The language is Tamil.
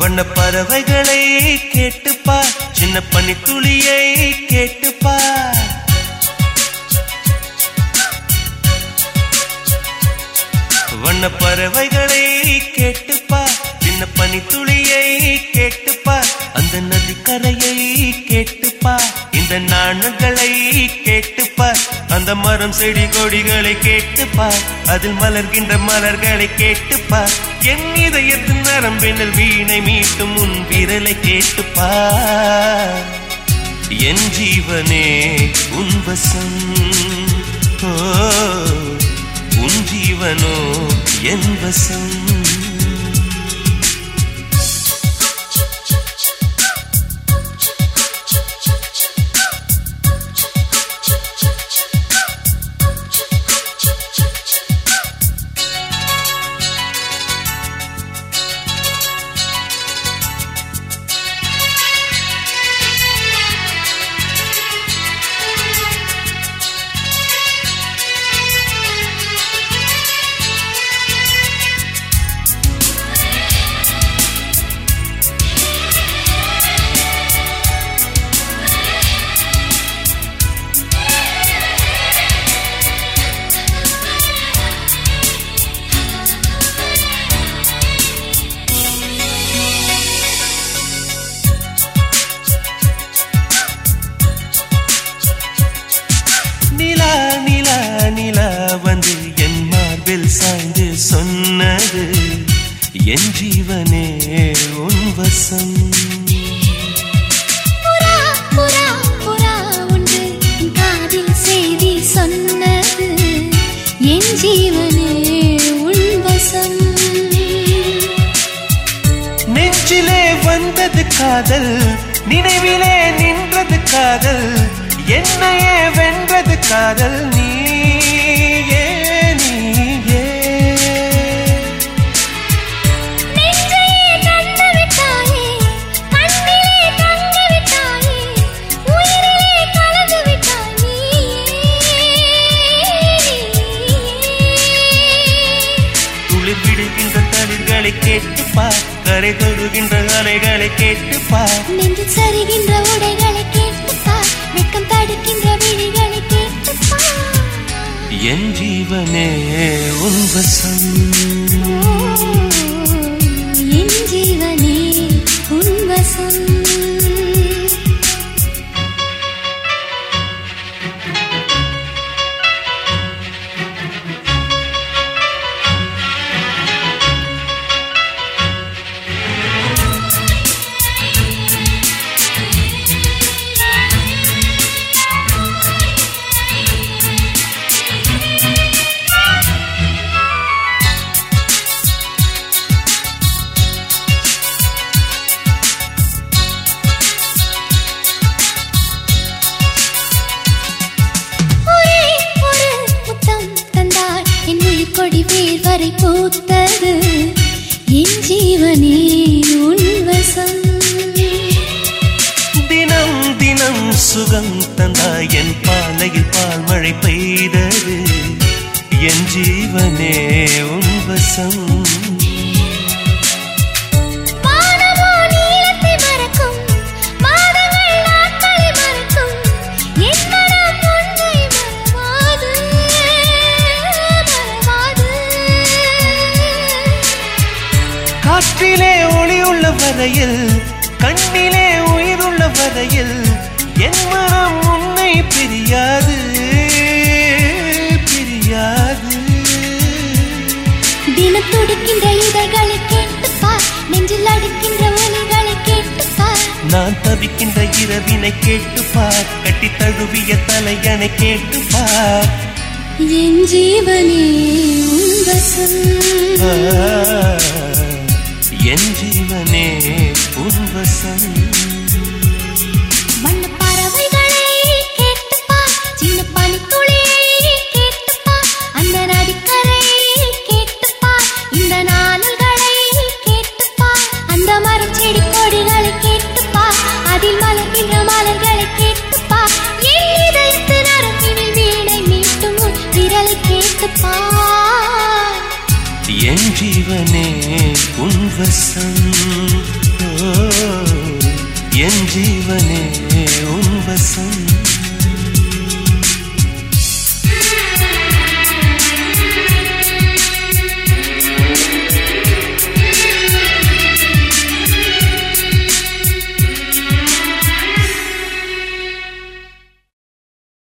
வண்ண பறவைகளை கேட்டுப்பா சின்ன பனி துளியை கேட்டுப்பா வண்ண பறவைகளை கேட்டுப்பா சின்ன பனி துளியை கேட்டுப்பா அந்த நதிக்கரையை கேட்டுப்பா இந்த நாணங்களை கேட்டுப்பா அந்த மரம் செடி கொடிகளை கேட்டுப்பா அதில் மலர்கின்ற மலர்களை கேட்டுப்பா என் இதயத்தின் நரம்பினல் வீணை மீட்டும் உன் விரலை கேட்டுப்பா என் ஜீவனே உன் வசம் ஓ உன் ஜீவனோ என் வசம் நிலா நிலா நிலா வந்து என் மார்பில் சாய்ந்து சொன்னது என் ஜீவனே உன் வசம் புறா புறா புறா ஒன்று என் காதில் செய்தி சொன்னது என் ஜீவனே உன் வசம் நெஞ்சிலே வந்தது காதல் நினைவிலே நின்றது காதல் என்னையே வென்றது காதல் நீயே நீயே நெஞ்சையே தந்து விட்டாயே கண்ணிலே தந்து விட்டாயே உயிரிலே கலந்து விட்டாய் நீயே துளிர் விடுகின்ற தளிர்களை கேட்டுப்பா கரை தொடுகின்ற அலைகளை கேட்டுப்பா நெஞ்சில் சரிகின்ற உடைகளை கேட்டுப்பா வெக்கம் தடுக்கின்ற விழிகளை கேட்டுப்பா என் ஜீவனே உன் வசம் என் ஜீவனே உன் வசம் ஒரே ஒரு முத்தம் தந்தாய் என் உயிர் கொடி வேர் வரை பூத்தது என் ஜீவனே உன் வசம் தினம் தினம் சுகம் தந்தாய் என் பாலையில் பால் மழை பெய்தது என் ஜீவனே உன் வசம் வானமோ நீலத்தை மறக்கும் மாதங்கள் நாட்களை மறக்கும் என் மனம் உன்னை மறவாது மறவாது காற்றிலே ஒளியுள்ள வரையில் கண்ணிலே உயிருள்ள வரையில் என் மனம் உன்னை பிரியாது பிரியாது தினம் துடிக்கின்ற இதழ்களை கேட்டுப்பார் நெஞ்சில் அடிக்கின்ற ஒலிகளை கேட்டுப்பார் நான் தவிக்கின்ற இரவினை கேட்டுப்பார் கட்டி தழுவிய தலையணை கேட்டுப்பார் என் ஜீவனே உன் வசம் ஆ, என் ஜீவனே உன் வசம் வண்ணப் பறவைகளை கேட்டுப்பார் சின்ன பனித்துளியை கேட்டுப்பார் அந்த நதிக்கரையை கேட்டுப்பார் இந்த நாணல்களை கேட்டுப்பார் அந்த மரம் செடி கொடிகளை கேட்டுப்பார் அதில் மலர்கின்ற மலர்களை கேட்டுப்பார் என் இதயத்து நரம்பினில் வீணை மீட்டும் உன் விரலை கேட்டுப்பார் என் ஜீவனே உன் வசம் ஓ, என் ஜீவனே உன் வசம்